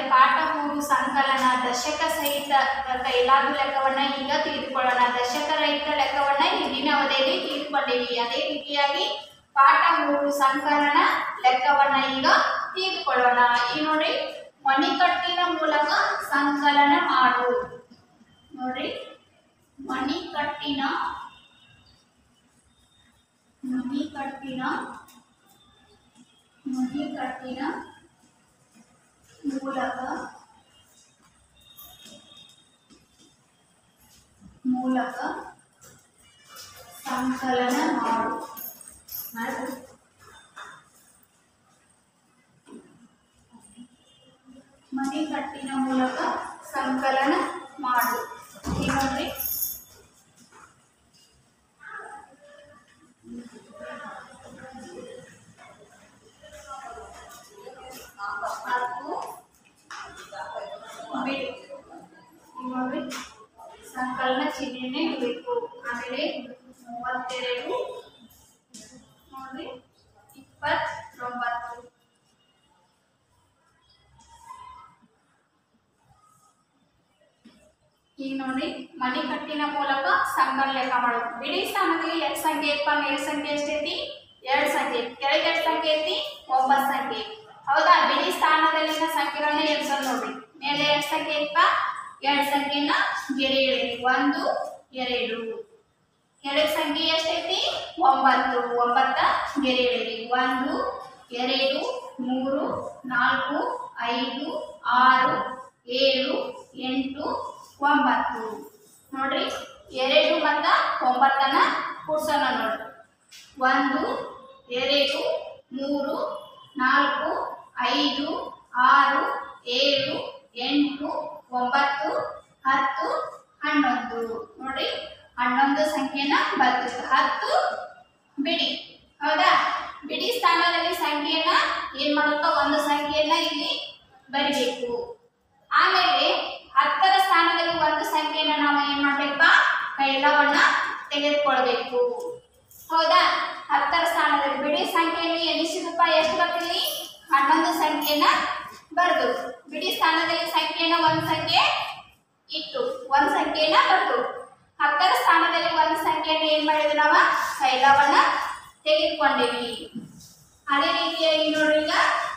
ಪಾಠ ಮೂರು ಸಂಕಲನ ದಶಕ ಸಹಿತ ಕೈಲಾದು ಲೆಕ್ಕವನ್ನ ಈಗ ತಿಳಿದುಕೊಳ್ಳೋಣ ದಶಕ ರಹಿತ ಲೆಕ್ಕವನ್ನ ಹಿಂದಿನ ಅವಧಿಯಲ್ಲಿ ತಿಳಿದುಕೊಂಡಿವಿ ಅದೇ ರೀತಿಯಾಗಿ ಪಾಠ ಮೂರು ಸಂಕಲನ ಲೆಕ್ಕವನ್ನ ಈಗ ತಿಳಿದುಕೊಳ್ಳೋಣ ಈ ನೋಡಿ ಮಣಿಕಟ್ಟಿನ ಮೂಲಕ ಸಂಕಲನ ಮಾಡು ನೋಡಿ ಮಣಿಕಟ್ಟಿನ ಮಣಿಕಟ್ಟಿನ ಮಣಿಕಟ್ಟಿನ ಮೂಲಕ ಮೂಲಕ ಸಂಕಲನ ಮಾಡು ಮಾಡು. ಮಣಿಕಟ್ಟಿನ ಮೂಲಕ ಸಂಕಲನ ಮಾಡು ಈಗ ನೋಡ್ರಿ ಹತ್ತು ಬಿಡಿ ಈಗ ನೋಡ್ರಿ ಸಂಕಲನ ಚಿಹ್ನೆನೇ ಇರಬೇಕು ಆಮೇಲೆ ಮೂವತ್ತೆರಡು ನೋಡ್ರಿ ಇಪ್ಪತ್ತೊಂಬತ್ತು ಈಗ ನೋಡಿ ಮಣಿಕಟ್ಟಿನ ಮೂಲಕ ಸಂಕಲನ ಲೆಕ್ಕ ಮಾಡೋದು ಬಿಡಿ ಸ್ಥಾನದಲ್ಲಿ ಎಷ್ಟು ಸಂಖ್ಯೆ ಇಪ್ಪ ಮೇಲ್ ಸಂಖ್ಯೆ ಎಷ್ಟೈತಿ ಎರಡು ಸಂಖ್ಯೆ ಕೆಳಗೆ ಎಷ್ಟು ಸಂಖ್ಯೆ ಐತಿ ಒಂಬತ್ತು ಸಂಖ್ಯೆ ಹೌದಾ ಬಿಡಿ ಸ್ಥಾನದಲ್ಲಿನ ಸಂಖ್ಯೆಗಳನ್ನ ಎಬ್ಸೋದು ನೋಡ್ರಿ ಮೇಲೆ ಎಷ್ಟು ಸಂಖ್ಯೆ ಇಪ್ಪ ಎರಡು ಸಂಖ್ಯೆನ ಗೆರೆ ಎಳೆರಿ ಒಂದು ಎರಡು ಕೆಳಗೆ ಸಂಖ್ಯೆ ಎಷ್ಟೈತಿ ಒಂಬತ್ತು ಒಂಬತ್ತ ಗೆರೆ ಎಳೆರಿ ಒಂದು ಎರಡು ಮೂರು ನಾಲ್ಕು ಐದು ಆರು ಏಳು ಎಂಟು ಒಂಬತ್ತು ನೋಡ್ರಿ ಎರಡು ಮತ್ತ ಒಂಬತ್ತನ್ನ ಕೂಡ್ಸೋಣ ನೋಡ್ರಿ ಒಂದು ಎರಡು ಮೂರು ನಾಲ್ಕು ಐದು ಆರು ಏಳು ಎಂಟು ಒಂಬತ್ತು ಹತ್ತು ಹನ್ನೊಂದು ನೋಡಿ ಹನ್ನೊಂದು ಸಂಖ್ಯೆನ ಬರ್ತಿತ್ತು ಹತ್ತು ಬಿಡಿ ಹೌದಾ ಬಿಡಿ ಸ್ಥಾನದಲ್ಲಿ ಸಂಖ್ಯೆಯನ್ನ ಏನ್ ಮಾಡುತ್ತೋ ಒಂದು ಸಂಖ್ಯೆಯನ್ನ ಇಲ್ಲಿ ಬರಿಬೇಕು ಆಮೇಲೆ ಹತ್ತರ ಸ್ಥಾನದಲ್ಲಿ ಒಂದು ಸಂಖ್ಯೆಯನ್ನ ನಾವು ಏನ್ ಮಾಡ್ಬೇಕಪ್ಪ ಕೈಲವನ್ನ ತೆಗೆದುಕೊಳ್ಬೇಕು ಹೌದಾ ಹತ್ತರ ಸ್ಥಾನದಲ್ಲಿ ಬಿಡಿ ಸಂಖ್ಯೆಯಲ್ಲಿ ಎಣಿಸಿದಪ್ಪ ಎಷ್ಟು ಬರ್ತಿಲ್ಲಿ ಹನ್ನೊಂದು ಸಂಖ್ಯೆನ ಬರ್ದು ಬಿಡಿ ಸ್ಥಾನದಲ್ಲಿ ಸಂಖ್ಯೆನ ಒಂದು ಸಂಖ್ಯೆ ಇಟ್ಟು ಒಂದು ಸಂಖ್ಯೆನ ಬರ್ದು ಹತ್ತರ ಸ್ಥಾನದಲ್ಲಿ ಒಂದು ಸಂಖ್ಯೆಯನ್ನು ಏನ್ ಮಾಡಿದ್ವಿ ನಾವು ಕೈಲವನ್ನ ತೆಗೆದುಕೊಂಡಿವಿ ಅದೇ ರೀತಿಯಾಗಿ ನೋಡ್ರಿ ಈಗ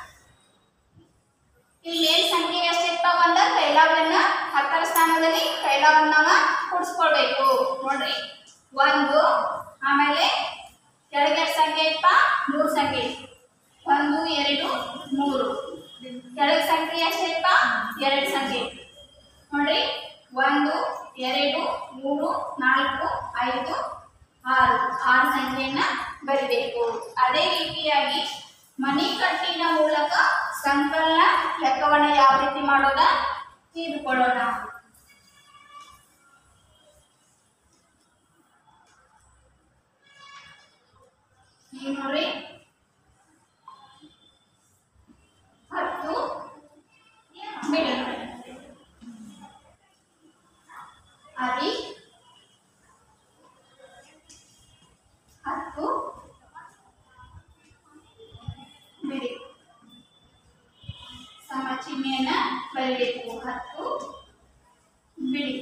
ಇಲ್ಲಿ ಮೇಲ್ ಸಂಖ್ಯೆ ಎಷ್ಟಿಪ್ಪ ಒಂದ ಕೈಲಾವನ್ನ ಹತ್ತರ ಸ್ಥಾನದಲ್ಲಿ ಕೈಲಾವನ್ನ ಕೂಡಿಸ್ಕೊಳ್ಬೇಕು ನೋಡ್ರಿ ಒಂದು ಆಮೇಲೆ ಕೆಳಗೆ ಸಂಖ್ಯೆ ಇಪ್ಪ ಮೂರು ಸಂಖ್ಯೆ ಒಂದು ಎರಡು ಮೂರು ಕೆಳಗೆ ಸಂಖ್ಯೆ ಎಷ್ಟಿಪ್ಪ ಎರಡು ಸಂಖ್ಯೆ ನೋಡ್ರಿ ಒಂದು ಎರಡು ಮೂರು ನಾಲ್ಕು ಐದು ಆರು ಆರು ಸಂಖ್ಯೆಯನ್ನ ಬರಿಬೇಕು ಅದೇ ರೀತಿಯಾಗಿ ಮಣಿಕಟ್ಟಿನ ಮೂಲಕ ಸಂಕಲನ ಲೆಕ್ಕವನ್ನ ಯಾವ ರೀತಿ ಮಾಡೋದ ತಿಳಿದುಕೊಳ್ಳೋಣ ಈಗ ನೋಡ್ರಿ ಹತ್ತು ಬಿಡಿ ಅದಿ ಹತ್ತು ಬಿಡಿ ಸಮ ಚಿಹ್ನೆಯನ್ನ ಬರೀಬೇಕು ಹತ್ತು ಬಿಡಿ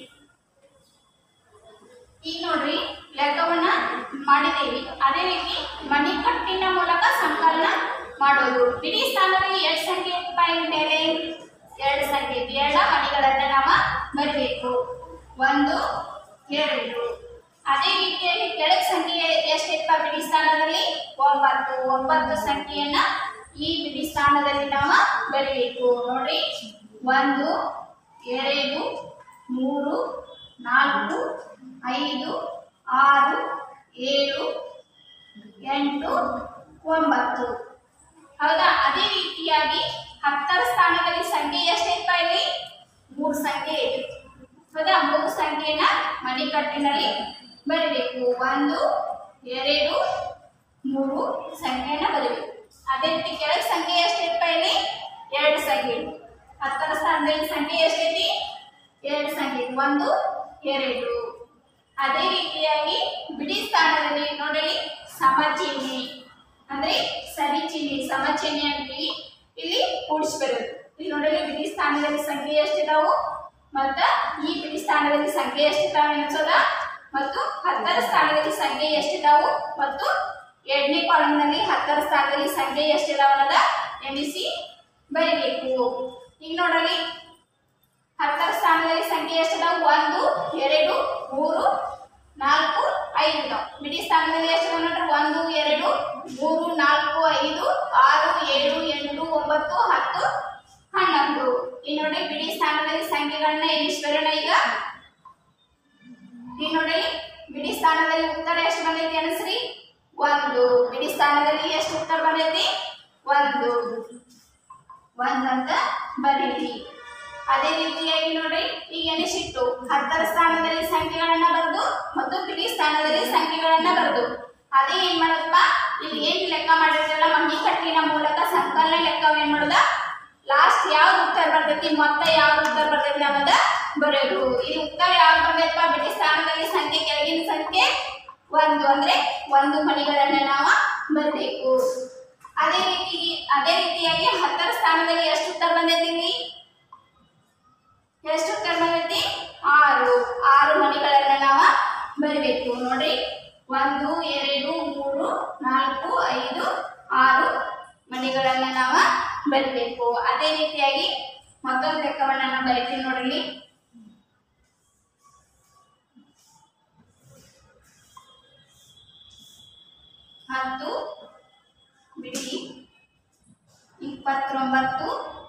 ಈಗ ನೋಡ್ರಿ ಲೆಕ್ಕವನ್ನ ಮಾಡಿದ್ದೇವೆ ಅದೇ ರೀತಿ ಮಣಿಕಟ್ಟಿನ ಮೂಲಕ ಸಂಕಲನ ಮಾಡೋದು ಬಿಡಿ ಸ್ಥಾನದಲ್ಲಿ ಎರಡು ಸಂಖ್ಯೆ ಇತ್ತಪ್ಪ ಇಲ್ಲಿ ಮೇಲೆ ಎರಡು ಸಂಖ್ಯೆ ಇದೆ ಎರಡ ಮಣಿಗಳನ್ನ ನಾವು ಬರಿಬೇಕು ಒಂದು ಎರಡು ಅದೇ ರೀತಿಯಾಗಿ ಕೆಳಗೆ ಸಂಖ್ಯೆ ಎಷ್ಟಿತ್ತ ಬಿಡಿ ಸ್ಥಾನದಲ್ಲಿ ಒಂಬತ್ತು ಒಂಬತ್ತು ಸಂಖ್ಯೆಯನ್ನ ಈ ಬಿಡಿ ಸ್ಥಾನದಲ್ಲಿ ನಾವು ಬರಿಬೇಕು ನೋಡ್ರಿ ಒಂದು ಎರಡು ಮೂರು ನಾಲ್ಕು ಐದು ಆರು ಏಳು ಎಂಟು ಒಂಬತ್ತು ಹೌದಾ ಅದೇ ರೀತಿಯಾಗಿ ಹತ್ತರ ಸ್ಥಾನದಲ್ಲಿ ಸಂಖ್ಯೆ ಎಷ್ಟೈತ ಇಲ್ಲಿ ಮೂರು ಸಂಖ್ಯೆ ಇದೆ ಹೌದಾ ಮೂರು ಸಂಖ್ಯೆನ ಮಣಿಕಟ್ಟಿನಲ್ಲಿ ಬರೀಬೇಕು ಒಂದು ಎರಡು ಮೂರು ಸಂಖ್ಯೆನ ಬರೀಬೇಕು ಅದೇ ರೀತಿ ಕೆಳಗೆ ಸಂಖ್ಯೆ ಎಷ್ಟೈತ ಇಲ್ಲಿ ಎರಡು ಸಂಖ್ಯೆ ಇದೆ. ಹತ್ತರ ಸ್ಥಾನದಲ್ಲಿ ಸಂಖ್ಯೆ ಎಷ್ಟೈತಿ ಎರಡು ಸಂಖ್ಯೆ ಇದೆ. ಒಂದು ಎರಡು ಅದೇ ರೀತಿಯಾಗಿ ಬಿಡಿ ಸ್ಥಾನದಲ್ಲಿ ನೋಡಿ ಸಮ ಚಿಹ್ನೆ ಅಂದ್ರೆ ಸರಿ ಚಿಹ್ನೆ ಸಮ ಚಿಹ್ನೆ ಅಂತೀವಿ ಇಲ್ಲಿ ಕೂಡಿಸಿ ಬರೋದು ಇಲ್ಲಿ ನೋಡ್ರಿ ಬಿಡಿ ಸ್ಥಾನದಲ್ಲಿ ಸಂಖ್ಯೆ ಎಷ್ಟಿದಾವು ಮತ್ತ ಈ ಬಿಡಿ ಸ್ಥಾನದಲ್ಲಿ ಸಂಖ್ಯೆ ಎಷ್ಟಿದಾವೆ ಎನ್ಸೋದ ಮತ್ತು ಹತ್ತರ ಸ್ಥಾನದಲ್ಲಿ ಸಂಖ್ಯೆ ಎಷ್ಟಿದಾವು ಮತ್ತು ಎರಡನೇ ಕಾಲಂನಲ್ಲಿ ಹತ್ತರ ಸ್ಥಾನದಲ್ಲಿ ಸಂಖ್ಯೆ ಎಷ್ಟಿದಾವ ಅನ್ನೋದ ಎಣಿಸಿ ಬರಿಬೇಕು ಈಗ ನೋಡ್ರಿ ಹತ್ತರ ಸ್ಥಾನದಲ್ಲಿ ಸಂಖ್ಯೆ ಎಷ್ಟಿದಾವು ಒಂದು ಎರಡು ಮೂರು ನಾಲ್ಕು ಐದು ಇದಾವ್ ಬಿಡಿ ಸ್ಥಾನದಲ್ಲಿ ಎಷ್ಟು ನೋಡ್ರಿ ಒಂದು ಎರಡು ಮೂರು ನಾಲ್ಕು ಐದು ಆರು ಏಳು ಎಂಟು ಒಂಬತ್ತು ಹತ್ತು ಹನ್ನೊಂದು ಈ ನೋಡಿ ಬಿಡಿ ಸ್ಥಾನದಲ್ಲಿ ಸಂಖ್ಯೆಗಳನ್ನ ಎಣಿಸಿ ಬರೋಣ ಈಗ ಈಗ ನೋಡಿ ಬಿಡಿ ಸ್ಥಾನದಲ್ಲಿ ಉತ್ತರ ಎಷ್ಟು ಬಂದೈತಿ ಅನಸ್ರಿ ಒಂದು ಬಿಡಿ ಸ್ಥಾನದಲ್ಲಿ ಎಷ್ಟು ಉತ್ತರ ಬಂದೈತಿ ಒಂದು ಒಂದಂತ ಬರೀರಿ ಅದೇ ರೀತಿಯಾಗಿ ನೋಡಿ ಈಗ ಎಣಿಸಿಟ್ಟು ಹತ್ತರ ಸ್ಥಾನದಲ್ಲಿ ಸಂಖ್ಯೆಗಳನ್ನ ಬರೆದು ಮತ್ತು ಬಿಡಿ ಸ್ಥಾನದಲ್ಲಿ ಸಂಖ್ಯೆಗಳನ್ನ ಬರೆದು ಅದೇ ಏನ್ ಮಾಡಪ್ಪ ಇಲ್ಲಿ ಏನ್ ಲೆಕ್ಕ ಮಾಡಿರ್ತೀರಲ್ಲ ಮಣ್ಣಿ ಕಟ್ಟಿನ ಮೂಲಕ ಸಂಕಲನ ಲೆಕ್ಕ ಏನ್ ಮಾಡೋದ ಲಾಸ್ಟ್ ಯಾವ್ದು ಉತ್ತರ ಬರ್ತೈತಿ ಮೊತ್ತ ಯಾವ್ದು ಉತ್ತರ ಬರ್ತೈತಿ ಅನ್ನೋದ ಬರೆಯೋದು ಇಲ್ಲಿ ಉತ್ತರ ಯಾವ್ದು ಬಂದೈತಪ್ಪ ಬಿಡಿ ಸ್ಥಾನದಲ್ಲಿ ಸಂಖ್ಯೆ ಕೆಳಗಿನ ಸಂಖ್ಯೆ ಒಂದು ಅಂದ್ರೆ ಒಂದು ಮಣಿಗಳನ್ನ ನಾವು ಬರಬೇಕು ಅದೇ ರೀತಿ ಅದೇ ರೀತಿಯಾಗಿ ಹತ್ತರ ಸ್ಥಾನದಲ್ಲಿ ಎಷ್ಟು ಉತ್ತರ ಬಂದೈತಿ ಇಲ್ಲಿ ಎಷ್ಟು ಉತ್ತರ ಬಂದೈತಿ ಆರು ಆರು ಮಣಿಗಳನ್ನ ನಾವು ಬರಬೇಕು ನೋಡ್ರಿ ಒಂದು ಎರಡು ಮೂರು ನಾಲ್ಕು ಐದು ಆರು ಮಣಿಗಳನ್ನ ನಾವು ಬರಬೇಕು ಅದೇ ರೀತಿಯಾಗಿ ಮತ್ತೊಂದು ಲೆಕ್ಕವನ್ನ ನಾನು ಬರಿತೀನಿ ನೋಡ್ರಿ ಹತ್ತು ಬಿಡಿ ಇಪ್ಪತ್ತೊಂಬತ್ತು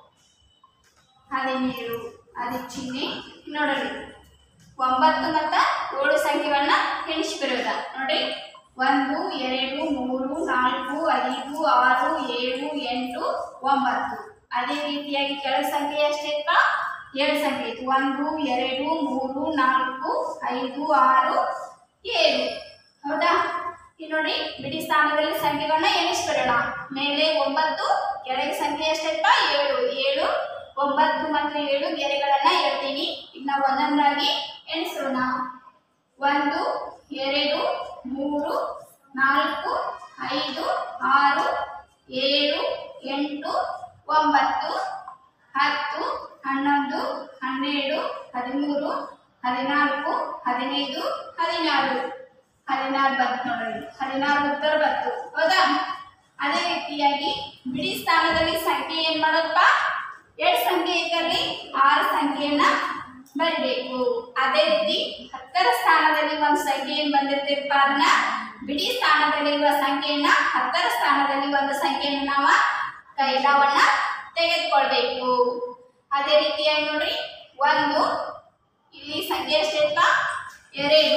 ಹದಿನೇಳು ಅದೇ ಚಿಹ್ನೆ ನೋಡ್ರಿ ಒಂಬತ್ತು ಮತ್ತು ಏಳು ಸಂಖ್ಯೆಗಳನ್ನ ಎಣಿಸಿ ಬರೋದ ನೋಡಿ ಒಂದು ಎರಡು ಮೂರು ನಾಲ್ಕು ಐದು ಆರು ಏಳು ಎಂಟು ಒಂಬತ್ತು ಅದೇ ರೀತಿಯಾಗಿ ಕೆಳ ಸಂಖ್ಯೆ ಎಷ್ಟೈತ ಏಳು ಸಂಖ್ಯೆ ಐತಿ ಒಂದು ಎರಡು ಮೂರು ನಾಲ್ಕು ಐದು ಆರು ಏಳು ಹೌದಾ ಇಲ್ಲಿ ನೋಡಿ ಬಿಡಿ ಸ್ಥಾನದಲ್ಲಿ ಸಂಖ್ಯೆಗಳನ್ನ ಎಣಿಸಿ ಬರೋಣ ಮೇಲೆ ಒಂಬತ್ತು ಕೆಳಗೆ ಸಂಖ್ಯೆ ಎಷ್ಟೈತಪ್ಪ ಏಳು ಏಳು ಒಂಬತ್ತು ಮತ್ತು ಏಳು ಗೆರೆಗಳನ್ನ ಹೇಳ್ತೀನಿ ಈಗ ನಾವು ಒಂದೊಂದಾಗಿ ಎಣಿಸೋಣ ಒಂದು ಎರಡು ಮೂರು ನಾಲ್ಕು ಐದು ಆರು ಏಳು ಎಂಟು ಒಂಬತ್ತು ಹತ್ತು ಹನ್ನೊಂದು ಹನ್ನೆರಡು ಹದಿಮೂರು ಹದಿನಾಲ್ಕು ಹದಿನೈದು ಹದಿನಾರು ಹದಿನಾರು ಬಂತು ನೋಡ್ರಿ ಹದಿನಾರು ಉತ್ತರ ಬಂತು ಹೌದಾ ಅದೇ ರೀತಿಯಾಗಿ ಬಿಡಿ ಸ್ಥಾನದಲ್ಲಿ ಸಂಖ್ಯೆ ಏನ್ ಮಾಡೋದಪ್ಪ ಎರಡು ಸಂಖ್ಯೆ ಇದ್ದಲ್ಲಿ ಆರು ಸಂಖ್ಯೆಯನ್ನ ಬರಬೇಕು ಅದೇ ರೀತಿ ಹತ್ತರ ಸ್ಥಾನದಲ್ಲಿ ಒಂದು ಸಂಖ್ಯೆ ಏನ್ ಬಂದಿರ್ತಿರಪ್ಪ ಅದನ್ನ ಬಿಡಿ ಸ್ಥಾನದಲ್ಲಿರುವ ಸಂಖ್ಯೆಯನ್ನ ಹತ್ತರ ಸ್ಥಾನದಲ್ಲಿ ಒಂದು ಸಂಖ್ಯೆಯನ್ನ ನಾವು ಕೈಲಾವನ್ನ ತೆಗೆದುಕೊಳ್ಬೇಕು ಅದೇ ರೀತಿಯಾಗಿ ನೋಡ್ರಿ ಒಂದು ಇಲ್ಲಿ ಸಂಖ್ಯೆ ಎಷ್ಟೈತಪ್ಪ ಎರಡು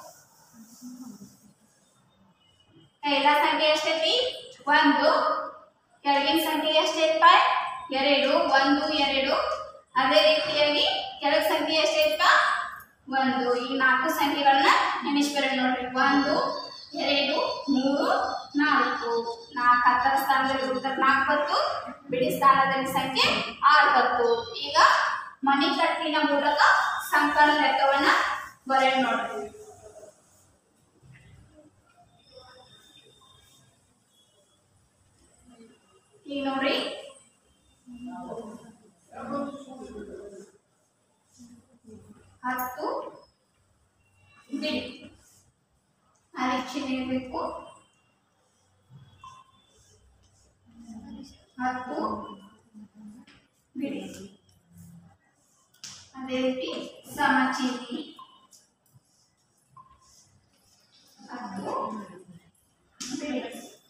ಕೈಲ ಸಂಖ್ಯೆ ಎಷ್ಟೈತಿ ಒಂದು ಕೆಳಗಿನ ಸಂಖ್ಯೆ ಎಷ್ಟೈತಪ್ಪ ಎರಡು ಒಂದು ಎರಡು ಅದೇ ರೀತಿಯಾಗಿ ಕೆಳಗೆ ಸಂಖ್ಯೆ ಎಷ್ಟೈತಪ್ಪ ಒಂದು ಈ ನಾಲ್ಕು ಸಂಖ್ಯೆಗಳನ್ನ ನೆನೆಸ್ಬೇಡಿ ನೋಡ್ರಿ ಒಂದು ಎರಡು ಮೂರು ನಾಲ್ಕು ನಾಲ್ಕು ಹತ್ತರ ಸ್ಥಾನದಲ್ಲಿ ಉತ್ತರ ನಾಲ್ಕು ಬತ್ತು ಬಿಡಿ ಸ್ಥಾನದಲ್ಲಿ ಸಂಖ್ಯೆ ಆರು ಬತ್ತು ಈಗ ಮಣಿಕಟ್ಟಿನ ಮೂಲಕ ಸಂಕಲನ ಲೆಕ್ಕವನ್ನ ಬರೆಯೋಣ ನೋಡ್ರಿ ಈಗ ನೋಡ್ರಿ ಹತ್ತು ಬಿಡಿ ಅರಿಚಿನ ಇರಬೇಕು ಹತ್ತು ಬಿಡಿ ಅದೇ ರೀತಿ ಸಮಚೀನಿ ಹತ್ತು ಬಿಡಿ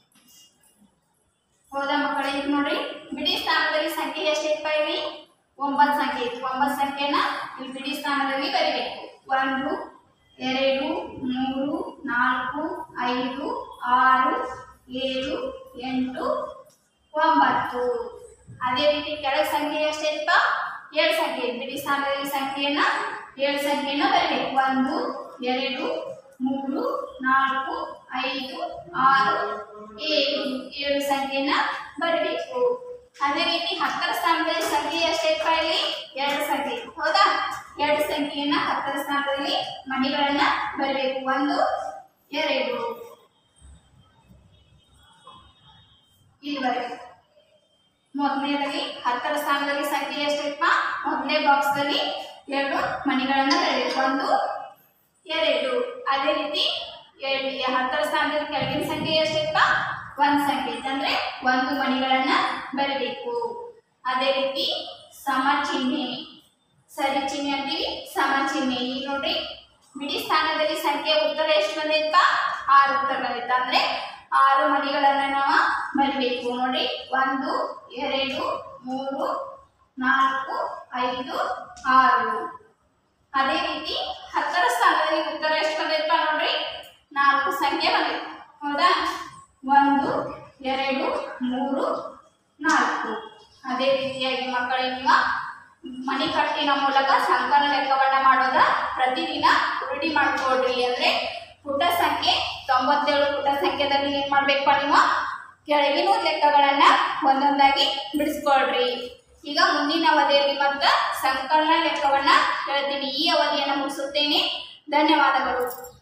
ಹೌದಾ ಮಕ್ಕಳೇ ಈಗ ನೋಡ್ರಿ ಬಿಡಿ ಸ್ಥಾನದಲ್ಲಿ ಸಂಖ್ಯೆ ಎಷ್ಟೈತಪ್ಪ ಇಲ್ಲಿ ಒಂಬತ್ತು ಸಂಖ್ಯೆ ಐತಿ ಒಂಬತ್ತು ಸಂಖ್ಯೆನ ಇಲ್ಲಿ ಬಿಡಿ ಸ್ಥಾನದಲ್ಲಿ ಬರಿಬೇಕು ಒಂದು ಎರಡು ಮೂರು ನಾಲ್ಕು ಐದು ಆರು ಏಳು ಎಂಟು ಒಂಬತ್ತು ಅದೇ ರೀತಿ ಕೆಳಗೆ ಸಂಖ್ಯೆ ಎಷ್ಟೈತಪ್ಪ ಏಳು ಸಂಖ್ಯೆ ಐತಿ. ಬಿಡಿ ಸ್ಥಾನದಲ್ಲಿ ಸಂಖ್ಯೆಯನ್ನ ಏಳು ಸಂಖ್ಯೆಯನ್ನ ಬರಿಬೇಕು ಒಂದು ಎರಡು ಮೂರು ನಾಲ್ಕು ಐದು ಆರು ಏಳು ಏಳು ಸಂಖ್ಯೆನ ಬರಬೇಕು ಅದೇ ರೀತಿ ಹತ್ತರ ಸ್ಥಾನದಲ್ಲಿ ಸಂಖ್ಯೆ ಎಷ್ಟೈತಪ್ಪ ಇಲ್ಲಿ ಎರಡು ಸಂಖ್ಯೆ ಹೌದಾ ಎರಡು ಸಂಖ್ಯೆಯನ್ನ ಹತ್ತರ ಸ್ಥಾನದಲ್ಲಿ ಮಣಿಗಳನ್ನ ಬರಬೇಕು ಒಂದು ಎರಡು ಇಲ್ಲಿ ಬರಬೇಕು ಮೊದಲನೇದಲ್ಲಿ ಹತ್ತರ ಸ್ಥಾನದಲ್ಲಿ ಸಂಖ್ಯೆ ಎಷ್ಟೈತಪ್ಪ ಮೊದಲನೇ ಬಾಕ್ಸ್ದಲ್ಲಿ ಎರಡು ಮಣಿಗಳನ್ನ ಬರೀಬೇಕು ಒಂದು ಎರಡು ಅದೇ ರೀತಿ ಎರಡು ಹತ್ತರ ಸ್ಥಾನದಲ್ಲಿ ಕೆಳಗಿನ ಸಂಖ್ಯೆ ಎಷ್ಟೈತಪ್ಪ ಒಂದು ಸಂಖ್ಯೆ ಐತೆ ಅಂದ್ರೆ ಒಂದು ಮಣಿಗಳನ್ನ ಬರೀಬೇಕು ಅದೇ ರೀತಿ ಸಮ ಚಿಹ್ನೆ ಸರಿ ಚಿಹ್ನೆ ಅಂತೀವಿ ಸಮ ಚಿಹ್ನೆ ಈಗ ನೋಡ್ರಿ ಬಿಡಿ ಸ್ಥಾನದಲ್ಲಿ ಸಂಖ್ಯೆ ಉತ್ತರ ಎಷ್ಟು ಬಂದೈತ ಆರು ಉತ್ತರ ಬಂದೈತ ಅಂದ್ರೆ ಆರು ಮಣಿಗಳನ್ನ ನಾವು ಬರಿಬೇಕು ನೋಡಿ ಒಂದು ಎರಡು ಮೂರು ನಾಲ್ಕು ಐದು ಆರು ಅದೇ ರೀತಿ ಹತ್ತರ ಸ್ಥಾನದಲ್ಲಿ ಉತ್ತರ ಎಷ್ಟು ಬಂದೈತ ನೋಡ್ರಿ ನಾಲ್ಕು ಸಂಖ್ಯೆ ಬಂದೈತೆ ಹೌದಾ ಒಂದು ಎರಡು ಮೂರು ನಾಲ್ಕು ಅದೇ ರೀತಿಯಾಗಿ ಮಕ್ಕಳಿಗೆ ನೀವು ಮಣಿಕಟ್ಟಿನ ಮೂಲಕ ಸಂಕಲನ ಲೆಕ್ಕವನ್ನ ಮಾಡೋದ ಪ್ರತಿದಿನ ರೂಢಿ ಮಾಡ್ಕೊಡ್ರಿ ಅಂದ್ರೆ ಪುಟ ಸಂಖ್ಯೆ ತೊಂಬತ್ತೇಳು ಪುಟ ಸಂಖ್ಯೆದಲ್ಲಿ ಏನ್ ಮಾಡ್ಬೇಕಪ್ಪ ನೀವು ಕೆಳಗಿನ ಲೆಕ್ಕಗಳನ್ನ ಒಂದೊಂದಾಗಿ ಬಿಡಿಸ್ಕೊಳ್ರಿ ಈಗ ಮುಂದಿನ ಅವಧಿಯಲ್ಲಿ ಮತ್ತ ಸಂಕಲನ ಲೆಕ್ಕವನ್ನ ಹೇಳ್ತೀನಿ ಈ ಅವಧಿಯನ್ನು ಮುಗಿಸುತ್ತೇನೆ ಧನ್ಯವಾದಗಳು